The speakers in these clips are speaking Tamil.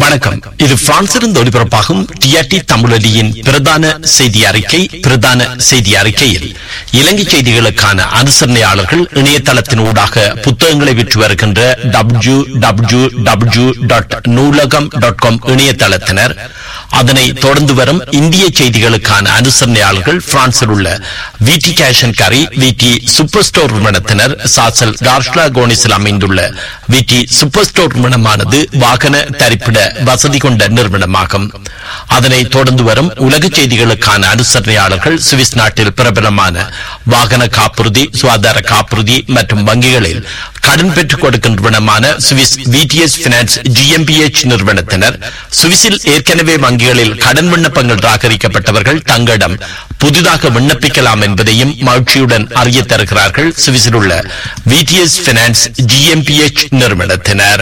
வணக்கம் இது பிரான்சிலிருந்து ஒலிபரப்பாகும் டிஆர்டி தமிழொலியின் பிரதான செய்தி அறிக்கை பிரதான செய்தி அறிக்கையில் இலங்கை செய்திகளுக்கான அனுசரணையாளர்கள் இணையதளத்தின் ஊடாக புத்தகங்களை விற்று வருகின்ற W W W dot Noolaham dot com இணையதளத்தினர் அதனை தொடர்ந்து வரும் இந்திய செய்திகளுக்கான அனுசரணையாளர்கள் பிரான்சில் உள்ள விடி கேஷன் கரி விடி சூப்பர் ஸ்டோர் நிறுவனத்தினர் சாசல் கார்ஷ்லா கோனிஸில் அமைந்துள்ள விடி சூப்பர் ஸ்டோர் நிறுவனமானது வாகன தரிப்பிட வசதி கொண்ட நிறுவனமாகும் அதனை தொடர்ந்து வரும் உலக செய்திகளுக்கான அனுசரணையாளர்கள் சுவிஸ் நாட்டில் பிரபலமான வாகன காப்புறுதி சுகாதார காப்புறுதி மற்றும் வங்கிகளில் கடன் பெற்றுக் கொடுக்கும் நிறுவனமான சுவிஸ் விடிஎஸ் பினான்ஸ் ஜிஎம்பிஎச் நிறுவனத்தினர் சுவிஸில் ஏற்கனவே வங்கிகளில் கடன் விண்ணப்பங்கள் ராகரிக்கப்பட்டவர்கள் தங்களிடம் புதிதாக விண்ணப்பிக்கலாம் என்பதையும் மகிழ்ச்சியுடன் அறிய தருகிறார்கள் சுவிஸில் உள்ள விடிஎஸ் பினான்ஸ் ஜிஎம்பிஎச் நிறுவனத்தினர்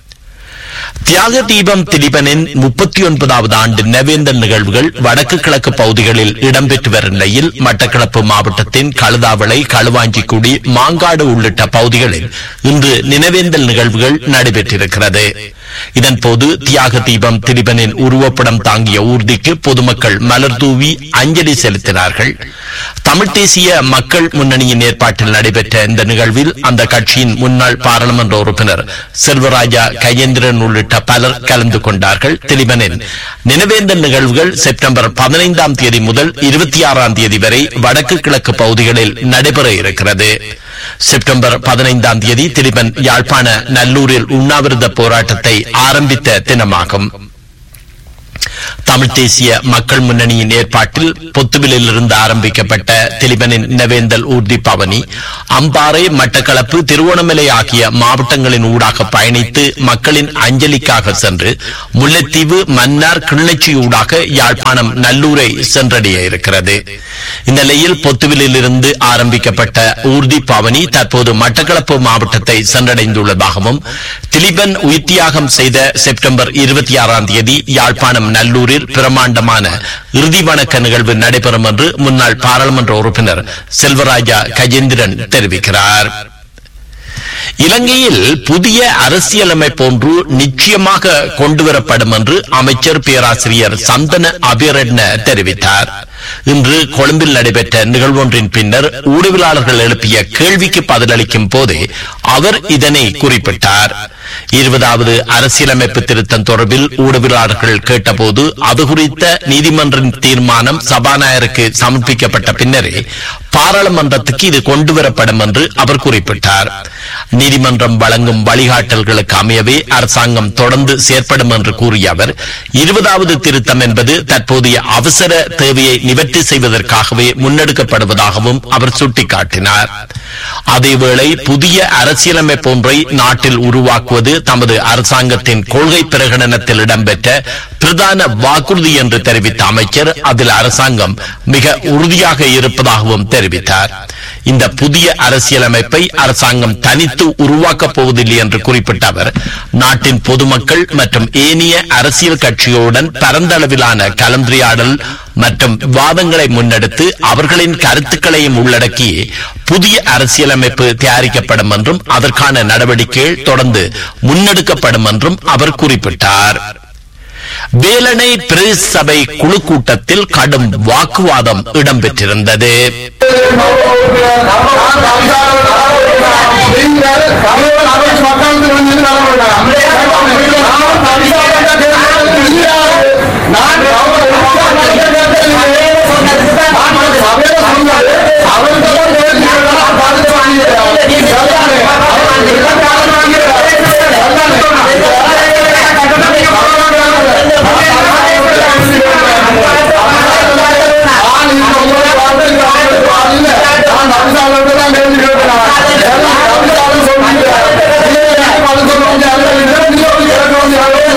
தியாக தீபம் திலீபனின் முப்பத்தி ஒன்பதாவது ஆண்டு நவேந்தர் நிகழ்வுகள் வடக்கு கிழக்கு பகுதிகளில் இடம்பெற்று வரும் நிலையில் மட்டக்களப்பு மாவட்டத்தின் கழுதாவளை களுவாஞ்சிக்குடி மாங்காடு உள்ளிட்ட பகுதிகளில் இன்று நினைவேந்தல் நிகழ்வுகள் நடைபெற்றிருக்கிறது இதன்போது தியாக தீபம் திலீபனின் உருவப்படம் தாங்கிய ஊர்திக்கு பொதுமக்கள் மலர் தூவி அஞ்சலி செலுத்தினார்கள் தமிழ் தேசிய மக்கள் முன்னணியின் ஏற்பாட்டில் நடைபெற்ற இந்த நிகழ்வில் அந்த கட்சியின் முன்னாள் பாராளுமன்ற உறுப்பினர் செல்வராஜா கஜேந்திரன் உள்ளிட்ட பலர் கலந்து கொண்டார்கள் திலீபனின் நினைவேந்தல் நிகழ்வுகள் செப்டம்பர் பதினைந்தாம் தேதி முதல் இருபத்தி ஆறாம் தேதி வரை வடக்கு கிழக்கு பகுதிகளில் நடைபெற இருக்கிறது செப்டம்பர் பதினைந்தாம் தேதி திலீபன் யாழ்ப்பாண நல்லூரில் உண்ணாவிரத போராட்டத்தை ஆரம்பித்த தினமாகும் தமிழ் தேசிய மக்கள் முன்னணியின் ஏற்பாட்டில் பொத்துவிலில் இருந்து ஆரம்பிக்கப்பட்ட திலிபனின் நினைவேந்தல் ஊர்தி பவனி அம்பாறை மட்டக்களப்பு திருவோணமலை ஆகிய மாவட்டங்களின் ஊடாக பயணித்து மக்களின் அஞ்சலிக்காக சென்று முல்லைத்தீவு மன்னார் கிள்ளச்சி ஊடாக யாழ்ப்பாணம் நல்லூரை சென்றடைய இருக்கிறது இந்நிலையில் பொத்துவிலில் இருந்து ஆரம்பிக்கப்பட்ட ஊர்தி பவனி தற்போது மட்டக்களப்பு மாவட்டத்தை சென்றடைந்துள்ளதாகவும் திலிபன் உயிர்த்தியாகம் செய்த செப்டம்பர் இருபத்தி ஆறாம் தேதி யாழ்ப்பாணம் நல்லூரில் பிரமாண்டமான இறுதி வணக்க நிகழ்வு நடைபெறும் என்று முன்னாள் பாராளுமன்ற உறுப்பினர் செல்வராஜா கஜேந்திரன் தெரிவிக்கிறார் இலங்கையில் புதிய அரசியலமைப்பு ஒன்று நிச்சயமாக கொண்டுவரப்படும் என்று அமைச்சர் பேராசிரியர் சந்தன அபிரட்ன தெரிவித்தார் இன்று கொழும்பில் நடைபெற்ற நிகழ்வொன்றின் பின்னர் ஊடகவியலாளர்கள் எழுப்பிய கேள்விக்கு பதிலளிக்கும் போதே அவர் இதனை குறிப்பிட்டார் இருபதாவது அரசியலமைப்பு திருத்தம் தொடர்பில் ஊடகவியலாளர்கள் கேட்டபோது அது குறித்த நீதிமன்றின் தீர்மானம் சபாநாயகருக்கு சமர்ப்பிக்கப்பட்ட பின்னரே பாராளுமன்றத்துக்கு இது கொண்டுவரப்படும் என்று அவர் குறிப்பிட்டார் நீதிமன்றம் வழங்கும் வழிகாட்டல்களுக்கு அமையவே அரசாங்கம் தொடர்ந்து செயற்படும் என்று கூறிய அவர் இருபதாவது திருத்தம் என்பது தற்போதைய அவசர தேவையை நிவர்த்தி செய்வதற்காகவே முன்னெடுக்கப்படுவதாகவும் அவர் சுட்டிக்காட்டினார் அதேவேளை புதிய அரசியலமைப்பு ஒன்றை நாட்டில் உருவாக்குவது தமது அரசாங்கத்தின் கொள்கை பிரகடனத்தில் இடம்பெற்ற பிரதான வாக்குறுதி என்று தெரிவித்த அமைச்சர் அதில் அரசாங்கம் மிக உறுதியாக இருப்பதாகவும் தெரிவித்தார் இந்த புதிய அரசியலமைப்பை அரசாங்கம் தனித்து உருவாக்கப் போவதில்லை என்று குறிப்பிட்ட அவர் நாட்டின் பொதுமக்கள் மற்றும் ஏனைய அரசியல் கட்சிகளுடன் பரந்தளவிலான கலந்துரையாடல் மற்றும் விவாதங்களை முன்னெடுத்து அவர்களின் கருத்துக்களையும் உள்ளடக்கி புதிய அரசியலமைப்பு தயாரிக்கப்படும் என்றும் அதற்கான நடவடிக்கைகள் தொடர்ந்து முன்னெடுக்கப்படும் என்றும் அவர் குறிப்பிட்டார் வேலனை பிரதேச சபை குழு கூட்டத்தில் கடும் வாக்குவாதம் இடம்பெற்றிருந்தது நான்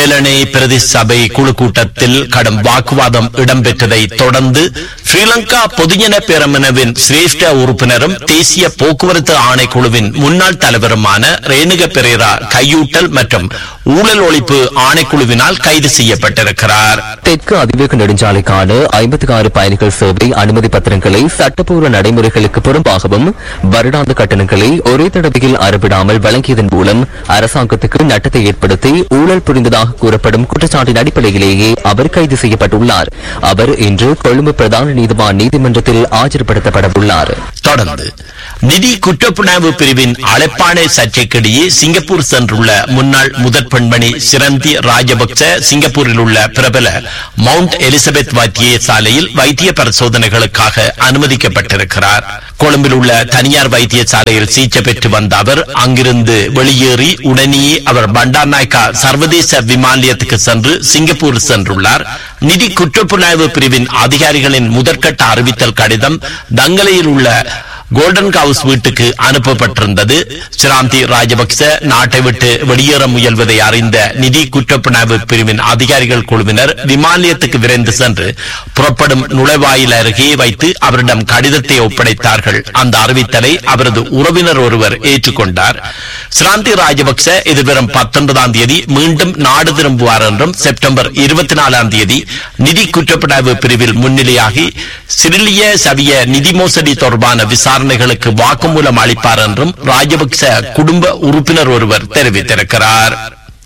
வேலணை பிரதி சபை குழு கூட்டத்தில் கடும் வாக்குவாதம் இடம்பெற்றதை தொடர்ந்து ஸ்ரீலங்கா பொதுஜன பேரமனவின் சிரேஷ்ட உறுப்பினரும் தேசிய போக்குவரத்து ஆணைக்குழுவின் முன்னாள் தலைவருமான ரேணுக பெரேரா கையூட்டல் மற்றும் ஊழல் ஒழிப்பு ஆணைக்குழுவினால் கைது செய்யப்பட்டிருக்கிறார் தெற்கு அதிவேக நெடுஞ்சாலைக்கான ஐம்பத்தி ஆறு பயணிகள் சேவை அனுமதி பத்திரங்களை சட்டப்பூர்வ நடைமுறைகளுக்கு புறம்பாகவும் வருடாந்த கட்டணங்களை ஒரே தடவையில் அறவிடாமல் வழங்கியதன் மூலம் அரசாங்கத்துக்கு நட்டத்தை ஏற்படுத்தி ஊழல் புரிந்ததாக கூறப்படும் குற்றச்சாட்டின் அடிப்படையிலேயே அவர் கைது செய்யப்பட்டுள்ளார் அவர் இன்று கொழும்பு பிரதான நீதிவான் நீதிமன்றத்தில் ஆஜர்படுத்தப்பட உள்ளார் தொடர்ந்து நிதி குற்றப்புணர்வு பிரிவின் அழைப்பாணை சர்ச்சைக்கிடையே சிங்கப்பூர் சென்றுள்ள முன்னாள் முதற் பெண்மணி சிரந்தி ராஜபக்ச சிங்கப்பூரில் உள்ள பிரபல மவுண்ட் எலிசபெத் வைத்திய சாலையில் வைத்திய பரிசோதனைகளுக்காக அனுமதிக்கப்பட்டிருக்கிறார் கொழும்பில் உள்ள தனியார் வைத்தியசாலையில் சிகிச்சை பெற்று வந்த அவர் அங்கிருந்து வெளியேறி உடனேயே அவர் பண்டார்நாயக்கா சர்வதேச விமான நிலையத்துக்கு சென்று சிங்கப்பூர் சென்றுள்ளார் நிதி குற்றப்புலனாய்வு பிரிவின் அதிகாரிகளின் முதற்கட்ட அறிவித்தல் கடிதம் தங்கலையில் உள்ள கோல்டன் ஹவுஸ் வீட்டுக்கு அனுப்பப்பட்டிருந்தது சிராந்தி ராஜபக்ச நாட்டை விட்டு வெளியேற முயல்வதை அறிந்த நிதி குற்றப்புலனாய்வு பிரிவின் அதிகாரிகள் குழுவினர் விமான நிலையத்துக்கு விரைந்து சென்று புறப்படும் நுழைவாயில் அருகே வைத்து அவரிடம் கடிதத்தை ஒப்படைத்தார்கள் அந்த அறிவித்தலை அவரது உறவினர் ஒருவர் ஏற்றுக்கொண்டார் சிராந்தி ராஜபக்ச எதிர்வரும் பத்தொன்பதாம் தேதி மீண்டும் நாடு திரும்புவார் என்றும் செப்டம்பர் இருபத்தி நாலாம் தேதி நிதி குற்றப்புலனாய்வு பிரிவில் முன்னிலையாகி சிறிலிய சவிய நிதி மோசடி தொடர்பான விசாரணைகளுக்கு வாக்குமூலம் அளிப்பார் என்றும் ராஜபக்ச குடும்ப உறுப்பினர் ஒருவர் தெரிவித்திருக்கிறார்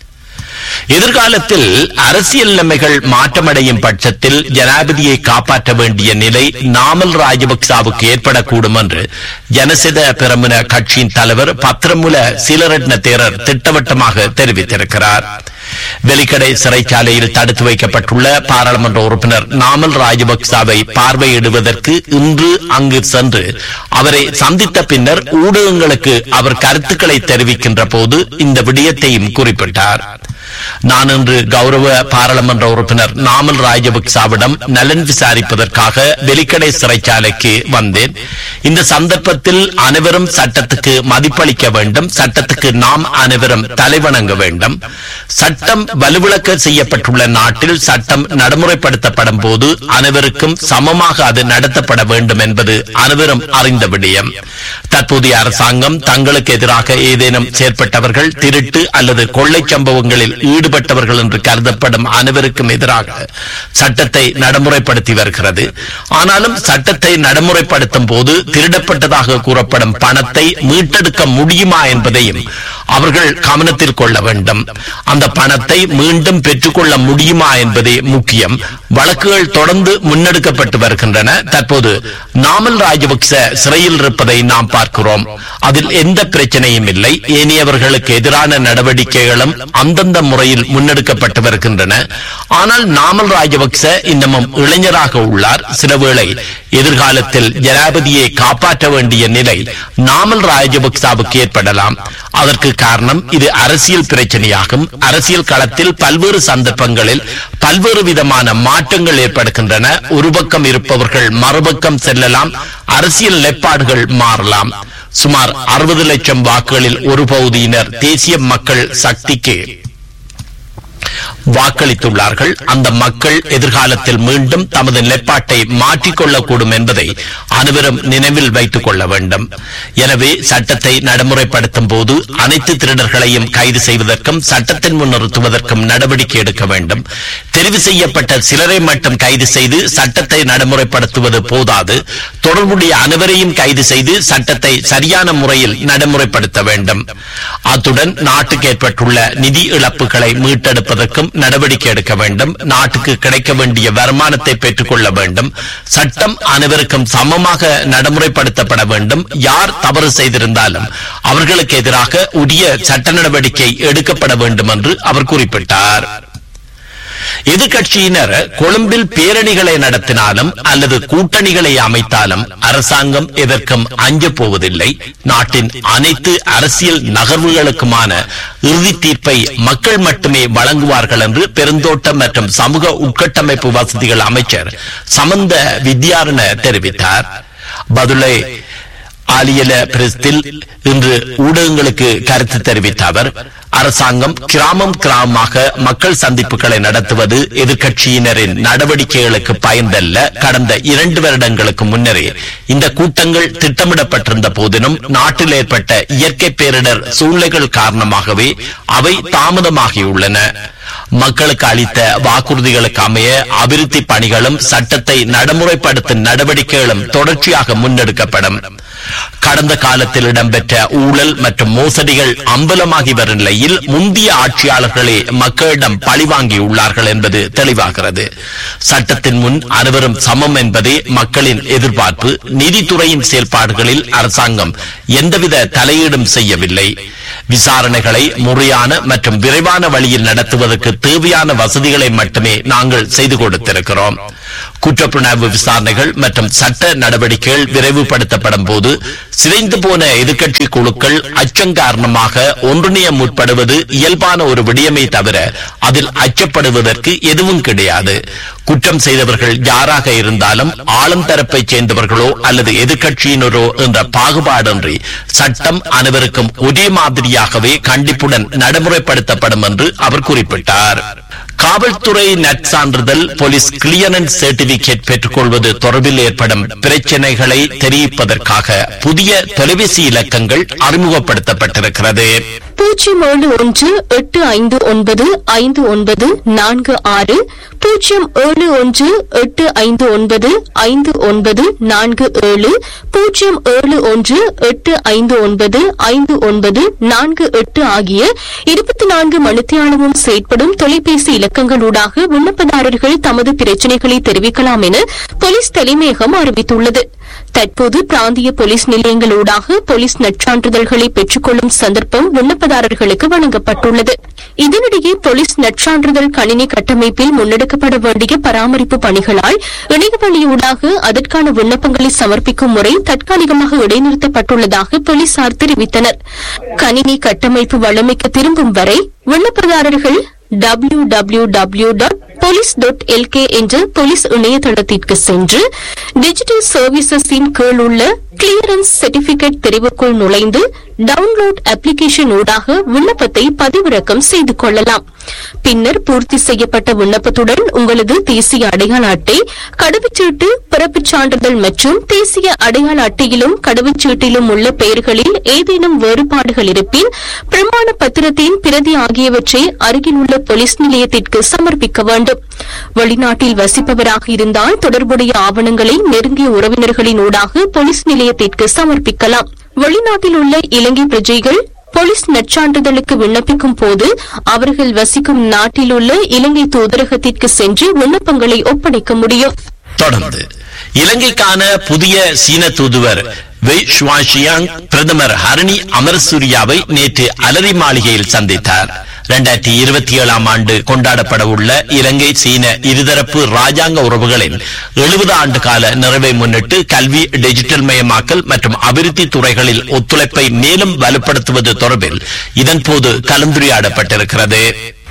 எதிர்காலத்தில் அரசியல் நிலைமைகள் மாற்றமடையும் பட்சத்தில் ஜனாதிபதியை காப்பாற்ற வேண்டிய நிலை நாமல் ராஜபக்சாவுக்கு ஏற்படக்கூடும் என்று ஜனசித பெரமுன கட்சியின் தலைவர் பத்திரமுல சீலரட்ன தேரர் திட்டவட்டமாக தெரிவித்திருக்கிறார் வெலிக்கடை சிறைச்சாலையில் தடுத்து வைக்கப்பட்டுள்ள பாராளுமன்ற உறுப்பினர் நாமல் ராஜபக்சாவை பார்வையிடுவதற்கு இன்று அங்கு சென்று அவரை சந்தித்த பின்னர் ஊடகங்களுக்கு அவர் கருத்துக்களை தெரிவிக்கின்ற போது இந்த விடயத்தையும் குறிப்பிட்டார் நான் இன்று கௌரவ பாராளுமன்ற உறுப்பினர் நாமல் ராஜபக்சாவிடம் நலன் விசாரிப்பதற்காக வெலிக்கடை சிறைச்சாலைக்கு வந்தேன் இந்த சந்தர்ப்பத்தில் அனைவரும் சட்டத்துக்கு மதிப்பளிக்க வேண்டும் சட்டத்துக்கு நாம் அனைவரும் தலைவணங்க வேண்டும் சட்டம் வலுவிளக்க செய்யப்பட்டுள்ள நாட்டில் சட்டம் நடைமுறைப்படுத்தப்படும் போது அனைவருக்கும் சமமாக அது நடத்தப்பட வேண்டும் என்பது அனைவரும் அறிந்த விடயம் தற்போதைய அரசாங்கம் தங்களுக்கு எதிராக ஏதேனும் செயற்பட்டவர்கள் திருட்டு அல்லது கொள்ளை சம்பவங்களில் ஈடுபட்டவர்கள் என்று கருதப்படும் அனைவருக்கும் எதிராக சட்டத்தை நடைமுறைப்படுத்தி வருகிறது ஆனாலும் சட்டத்தை நடைமுறைப்படுத்தும் போது திருடப்பட்டதாக கூறப்படும் பணத்தை மீட்டெடுக்க முடியுமா என்பதையும் அவர்கள் கவனத்தில் கொள்ள வேண்டும் அந்த பணத்தை மீண்டும் பெற்றுக்கொள்ள முடியுமா என்பதே முக்கியம் வழக்குகள் தொடர்ந்து முன்னெடுக்கப்பட்டு வருகின்றன தற்போது நாமல் ராஜபக்ச சிறையில் இருப்பதை நாம் பார்க்கிறோம் அதில் எந்த பிரச்சனையும் இல்லை ஏனையவர்களுக்கு எதிரான நடவடிக்கைகளும் அந்தந்த முறையில் முன்னெடுக்கப்பட்டு வருகின்றன ஆனால் நாமல் ராஜபக்ச இன்னமும் இளைஞராக உள்ளார் சிலவேளை எதிர்காலத்தில் ஜனாபதியை காப்பாற்ற வேண்டிய நிலை நாமல் ராஜபக்சாவுக்கு ஏற்படலாம் அதற்கு காரணம் இது அரசியல் பிரச்சனையாகும் அரசியல் களத்தில் பல்வேறு சந்தர்ப்பங்களில் பல்வேறு விதமான மாற்றங்கள் ஏற்படுகின்றன ஒரு பக்கம் இருப்பவர்கள் மறுபக்கம் செல்லலாம் அரசியல் நிலைப்பாடுகள் மாறலாம் சுமார் அறுபது லட்சம் வாக்குகளில் ஒரு பகுதியினர் தேசிய மக்கள் சக்திக்கு வாக்களித்துள்ளார்கள் அந்த மக்கள் எதிர்காலத்தில் மீண்டும் தமது நிலைப்பாட்டை மாற்றிக்கொள்ளக்கூடும் என்பதை அனைவரும் நினைவில் வைத்துக் கொள்ள வேண்டும் எனவே சட்டத்தை நடைமுறைப்படுத்தும் போது அனைத்து திருடர்களையும் கைது செய்வதற்கும் சட்டத்தின் முன் நிறுத்துவதற்கும் நடவடிக்கை எடுக்க வேண்டும் தெரிவு செய்யப்பட்ட சிலரை மட்டும் கைது செய்து சட்டத்தை நடைமுறைப்படுத்துவது போதாது தொடர்புடைய அனைவரையும் கைது செய்து சட்டத்தை சரியான முறையில் நடைமுறைப்படுத்த வேண்டும் அத்துடன் நாட்டுக்கு ஏற்பட்டுள்ள நிதி இழப்புகளை மீட்டெடுப்பதற்கும் நடவடிக்கை எடுக்க வேண்டும் நாட்டுக்கு கிடைக்க வேண்டிய வருமானத்தை பெற்றுக் கொள்ள வேண்டும் சட்டம் அனைவருக்கும் சமமாக நடைமுறைப்படுத்தப்பட வேண்டும் யார் தவறு செய்திருந்தாலும் அவர்களுக்கு எதிராக உரிய சட்ட நடவடிக்கை எடுக்கப்பட வேண்டும் என்று அவர் குறிப்பிட்டார் எதிர்கட்சியினர் கொழும்பில் பேரணிகளை நடத்தினாலும் அல்லது கூட்டணிகளை அமைத்தாலும் அரசாங்கம் எதற்கும் அஞ்சப் போவதில்லை நாட்டின் அனைத்து அரசியல் நகர்வுகளுக்குமான இறுதி தீர்ப்பை மக்கள் மட்டுமே வழங்குவார்கள் என்று பெருந்தோட்டம் மற்றும் சமூக உட்கட்டமைப்பு வசதிகள் அமைச்சர் சமந்த வித்யாரண தெரிவித்தார் பதுளை ஆலியல பிரஸ்தில் இன்று ஊடகங்களுக்கு கருத்து தெரிவித்த அவர் அரசாங்கம் கிராமம் கிராமமாக மக்கள் சந்திப்புகளை நடத்துவது எதிர்க்கட்சியினரின் நடவடிக்கைகளுக்கு பயந்தல்ல கடந்த இரண்டு வருடங்களுக்கு முன்னரே இந்த கூட்டங்கள் திட்டமிடப்பட்டிருந்த போதிலும் நாட்டில் ஏற்பட்ட இயற்கை பேரிடர் சூழ்நிலைகள் காரணமாகவே அவை தாமதமாகியுள்ளன மக்களுக்கு அளித்த வாக்குறுதிகளுக்கு அமைய அபிவிருத்தி பணிகளும் சட்டத்தை நடைமுறைப்படுத்தும் நடவடிக்கைகளும் தொடர்ச்சியாக முன்னெடுக்கப்படும் கடந்த காலத்தில் இடம்பெற்ற ஊழல் மற்றும் மோசடிகள் அம்பலமாகி வரும் நிலையில் முந்தைய ஆட்சியாளர்களே மக்களிடம் பழிவாங்கியுள்ளார்கள் என்பது தெளிவாகிறது சட்டத்தின் முன் அனைவரும் சமம் என்பதே மக்களின் எதிர்பார்ப்பு நீதித்துறையின் செயல்பாடுகளில் அரசாங்கம் எந்தவித தலையீடும் செய்யவில்லை விசாரணைகளை முறையான மற்றும் விரைவான வழியில் நடத்துவதற்கு தேவையான வசதிகளை மட்டுமே நாங்கள் செய்து கொடுத்திருக்கிறோம் குற்றப்புணர்வு விசாரணைகள் மற்றும் சட்ட நடவடிக்கைகள் விரைவுபடுத்தப்படும் போது சிதைந்து போன எதிர்க்கட்சி குழுக்கள் அச்சம் காரணமாக ஒன்றிணைய முற்படுவது இயல்பான ஒரு விடயமே தவிர அதில் அச்சப்படுவதற்கு எதுவும் கிடையாது குற்றம் செய்தவர்கள் யாராக இருந்தாலும் ஆளும் தரப்பைச் சேர்ந்தவர்களோ அல்லது எதிர்க்கட்சியினரோ என்ற பாகுபாடின்றி சட்டம் அனைவருக்கும் ஒரே மாதிரியாகவே கண்டிப்புடன் நடைமுறைப்படுத்தப்படும் என்று அவர் குறிப்பிட்டார் காவல்துறை நற்சான்றிதழ் போலீஸ் கிளியரன்ஸ் சர்டிபிகேட் பெற்றுக்கொள்வது தொடர்பில் ஏற்படும் பிரச்சனைகளை தெரிவிப்பதற்காக புதிய தொலைபேசி இலக்கங்கள் அறிமுகப்படுத்தப்பட்டிருக்கிறது பூஜ்ஜியம் ஏழு ஒன்று எட்டு ஐந்து ஒன்பது ஐந்து ஒன்பது நான்கு ஆறு பூஜ்ஜியம் ஏழு ஒன்று எட்டு ஐந்து ஒன்பது ஐந்து ஒன்பது நான்கு ஏழு பூஜ்ஜியம் ஏழு ஒன்று எட்டு ஐந்து ஒன்பது ஐந்து ஒன்பது நான்கு எட்டு ஆகிய இருபத்தி நான்கு மணித்தியாலமும் செயற்படும் தொலைபேசி இலக்கங்களூடாக விண்ணப்பதாரர்கள் தமது பிரச்சினைகளை தெரிவிக்கலாம் என போலீஸ் தலைமையகம் அறிவித்துள்ளது தற்போது பிராந்திய போலீஸ் நிலையங்களூடாக போலீஸ் நற்சான்றிதழ்களை பெற்றுக்கொள்ளும் சந்தர்ப்பம் விண்ணப்பதாரர்களுக்கு வழங்கப்பட்டுள்ளது இதனிடையே போலீஸ் நற்சான்றிதழ் கணினி கட்டமைப்பில் முன்னெடுக்கப்பட வேண்டிய பராமரிப்பு பணிகளால் இணையவழியூடாக அதற்கான விண்ணப்பங்களை சமர்ப்பிக்கும் முறை தற்காலிகமாக இடைநிறுத்தப்பட்டுள்ளதாக போலீசார் தெரிவித்தனர் கணினி கட்டமைப்பு வளமைக்கு திரும்பும் வரை விண்ணப்பதாரர்கள் W W W dot police dot LK என்ற போலீஸ் இணையதளத்திற்கு சென்று டிஜிட்டல் சர்வீசஸின் கீழ் உள்ள கிளியரன்ஸ் சர்டிபிகேட் தெரிவுக்குள் நுழைந்து டவுன்லோட் அப்ளிகேஷன் ஊடாக விண்ணப்பத்தை பதிவிறக்கம் செய்து கொள்ளலாம் பின்னர் பூர்த்தி செய்யப்பட்ட விண்ணப்பத்துடன் உங்களது தேசிய அடையாள அட்டை கடவுச்சீட்டு பிறப்புச் சான்றிதழ் மற்றும் தேசிய அடையாள அட்டையிலும் கடவுச்சீட்டிலும் உள்ள பெயர்களில் ஏதேனும் வேறுபாடுகள் இருப்பின் பிரமாண பத்திரத்தின் பிரதி ஆகியவற்றை அருகில் உள்ள போலீஸ் நிலையத்திற்கு சமர்ப்பிக்க வேண்டும் வெளிநாட்டில் வசிப்பவராக இருந்தால் தொடர்புடைய ஆவணங்களை நெருங்கிய உறவினர்களின் ஊடாக போலீஸ் நிலையத்திற்கு சமர்ப்பிக்கலாம் வெளிநாட்டில் உள்ள இலங்கை பிரஜைகள் போலீஸ் நற்சான்றிதழுக்கு விண்ணப்பிக்கும் போது அவர்கள் வசிக்கும் நாட்டில் உள்ள இலங்கை தூதரகத்திற்கு சென்று விண்ணப்பங்களை ஒப்படைக்க முடியும் தொடர்ந்து இலங்கைக்கான புதிய சீன தூதுவர் வெய் ஷுவாஷியாங் பிரதமர் ஹரணி அமரசூரியாவை நேற்று அலரி மாளிகையில் சந்தித்தார் இரண்டாயிரத்தி இருபத்தி ஏழாம் ஆண்டு கொண்டாடப்பட உள்ள இலங்கை சீன இருதரப்பு ராஜாங்க உறவுகளின் எழுபது ஆண்டு கால நிறைவை முன்னிட்டு கல்வி டிஜிட்டல் மயமாக்கல் மற்றும் அபிவிருத்தி துறைகளில் ஒத்துழைப்பை மேலும் வலுப்படுத்துவது தொடர்பில் இதன்போது கலந்துரையாடப்பட்டிருக்கிறது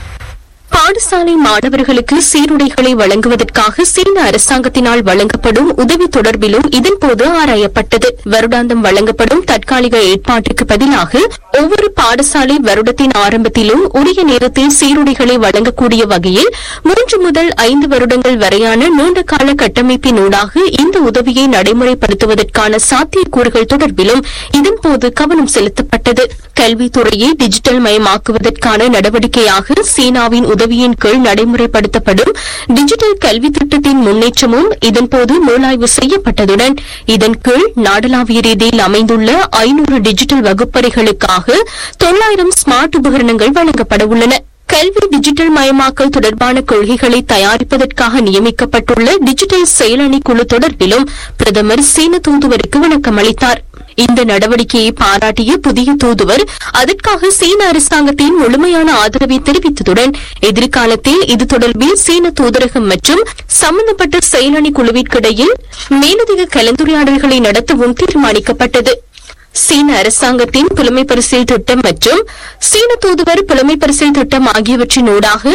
பாடசாலை மாணவர்களுக்கு சீருடைகளை வழங்குவதற்காக சீன அரசாங்கத்தினால் வழங்கப்படும் உதவி தொடர்பிலும் இதன்போது ஆராயப்பட்டது வருடாந்தம் வழங்கப்படும் தற்காலிக ஏற்பாட்டுக்கு பதிலாக ஒவ்வொரு பாடசாலை வருடத்தின் ஆரம்பத்திலும் உரிய நேரத்தில் சீருடைகளை வழங்கக்கூடிய வகையில் மூன்று முதல் ஐந்து வருடங்கள் வரையான நீண்ட கால கட்டமைப்பினூடாக இந்த உதவியை நடைமுறைப்படுத்துவதற்கான சாத்தியக்கூறுகள் தொடர்பிலும் இதன்போது கவனம் செலுத்தப்பட்டது கல்வித்துறையை டிஜிட்டல் மயமாக்குவதற்கான நடவடிக்கையாக சீனாவின் உதவியின் கீழ் நடைமுறைப்படுத்தப்படும் டிஜிட்டல் கல்வி திட்டத்தின் முன்னேற்றமும் இதன்போது மூலாய்வு செய்யப்பட்டதுடன் இதன் கீழ் நாடளாவிய ரீதியில் அமைந்துள்ள ஐநூறு டிஜிட்டல் வகுப்பறைகளுக்காக தொள்ளாயிரம் ஸ்மார்ட் உபகரணங்கள் வழங்கப்பட உள்ளன கல்வி டிஜிட்டல் மயமாக்கல் தொடர்பான கொள்கைகளை தயாரிப்பதற்காக நியமிக்கப்பட்டுள்ள டிஜிட்டல் செயலணி குழு தொடர்பிலும் பிரதமர் சீன தூதுவருக்கு விளக்கம் அளித்தார் இந்த நடவடிக்கையை பாராட்டிய புதிய தூதுவர் அதற்காக சீன அரசாங்கத்தின் முழுமையான ஆதரவை தெரிவித்ததுடன் எதிர்காலத்தில் இது தொடர்பில் சீன தூதரகம் மற்றும் சம்பந்தப்பட்ட செயலணி குழுவிற்கிடையில் மேலதிக கலந்துரையாடல்களை நடத்தவும் தீர்மானிக்கப்பட்டது சீன அரசாங்கத்தின் புலமை பரிசில் திட்டம் மற்றும் சீன தூதுவர் புலமை பரிசில் திட்டம் ஆகியவற்றின் ஊடாக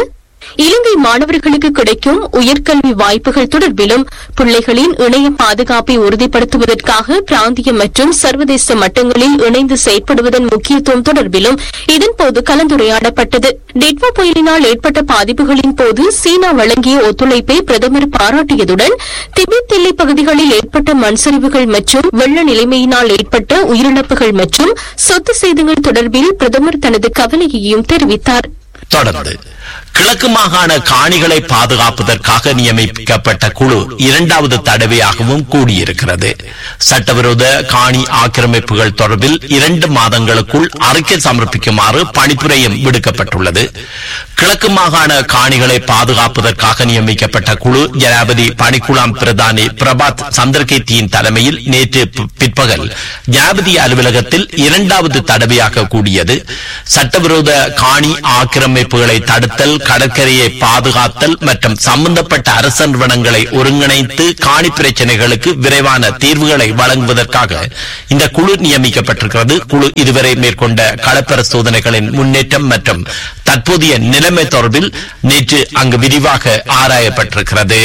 இலங்கை மாணவர்களுக்கு கிடைக்கும் உயர்கல்வி வாய்ப்புகள் தொடர்பிலும் பிள்ளைகளின் இணைய பாதுகாப்பை உறுதிப்படுத்துவதற்காக பிராந்திய மற்றும் சர்வதேச மட்டங்களில் இணைந்து செயற்படுவதன் முக்கியத்துவம் தொடர்பிலும் இதன்போது கலந்துரையாடப்பட்டது டிட்வா புயலினால் ஏற்பட்ட பாதிப்புகளின் போது சீனா வழங்கிய ஒத்துழைப்பை பிரதமர் பாராட்டியதுடன் திபெத் எல்லைப் பகுதிகளில் ஏற்பட்ட மண்சரிவுகள் மற்றும் வெள்ள நிலைமையினால் ஏற்பட்ட உயிரிழப்புகள் மற்றும் சொத்து சேதங்கள் தொடர்பில் பிரதமர் தனது கவலையையும் தெரிவித்தார் தொடர்ந்து கிழக்கு மாகாண காணிகளை பாதுகாப்பதற்காக நியமிக்கப்பட்ட குழு இரண்டாவது தடவையாகவும் கூடியிருக்கிறது சட்டவிரோத காணி ஆக்கிரமிப்புகள் தொடர்பில் இரண்டு மாதங்களுக்குள் அறிக்கை சமர்ப்பிக்குமாறு பணிப்புரையும் விடுக்கப்பட்டுள்ளது கிழக்கு மாகாண காணிகளை பாதுகாப்பதற்காக நியமிக்கப்பட்ட குழு ஜனாபதி பணிக்குழாம் பிரதானி பிரபாத் சந்திரகீர்த்தியின் தலைமையில் நேற்று பி- பிற்பகல் ஜனாபதி அலுவலகத்தில் இரண்டாவது தடவையாக கூடியது சட்டவிரோத காணி ஆக்கிரமிப்புகளை தடுத்தல் கடற்கரையை பாதுகாத்தல் மற்றும் சம்பந்தப்பட்ட அரச நிறுவனங்களை ஒருங்கிணைத்து காணி பிரச்சனைகளுக்கு விரைவான தீர்வுகளை வழங்குவதற்காக இந்த குழு நியமிக்கப்பட்டிருக்கிறது குழு இதுவரை மேற்கொண்ட களப்பரிசோதனைகளின் முன்னேற்றம் மற்றும் தற்போதைய நிலைமை தொடர்பில் நேற்று அங்கு விரிவாக ஆராயப்பட்டிருக்கிறது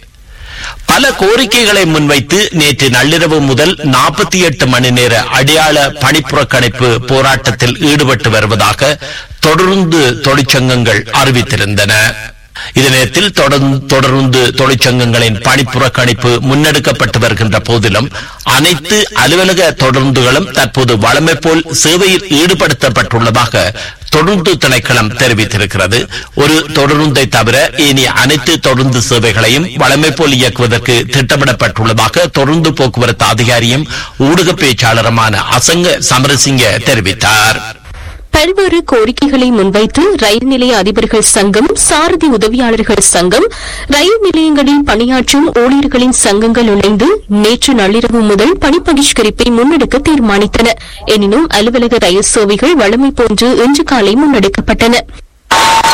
பல கோரிக்கைகளை முன்வைத்து நேற்று நள்ளிரவு முதல் நாற்பத்தி எட்டு மணி நேர அடையாள பணிப்புறக்கணிப்பு போராட்டத்தில் ஈடுபட்டு வருவதாக தொடர்ந்து தொழிற்சங்கங்கள் அறிவித்திருந்தன இதே நேரத்தில் தொடர்ந்து தொடர்ந்து தொழிற்சங்கங்களின் பணிப்புறக்கணிப்பு முன்னெடுக்கப்பட்டு வருகின்ற போதிலும் அனைத்து அலுவலக தொடர்ந்துகளும் தற்போது வழமை போல் சேவையில் ஈடுபடுத்தப்பட்டுள்ளதாக தொடர்ந்து திணைக்களம் தெரிவித்திருக்கிறது ஒரு தொடருந்தை தவிர இனி அனைத்து தொடர்ந்து சேவைகளையும் வழமை போல் இயக்குவதற்கு திட்டமிடப்பட்டுள்ளதாக தொடர்ந்து போக்குவரத்து அதிகாரியும் ஊடக பேச்சாளருமான அசங்க சமரசிங்க தெரிவித்தார் பல்வேறு கோரிக்கைகளை முன்வைத்து ரயில் நிலைய அதிபர்கள் சங்கம் சாரதி உதவியாளர்கள் சங்கம் ரயில் நிலையங்களில் பணியாற்றும் ஊழியர்களின் சங்கங்கள் இணைந்து நேற்று நள்ளிரவு முதல் பணி பகிஷ்கரிப்பை முன்னெடுக்க தீர்மானித்தன எனினும் அலுவலக ரயில் சேவைகள் வழமை போன்று இன்று காலை முன்னெடுக்கப்பட்டன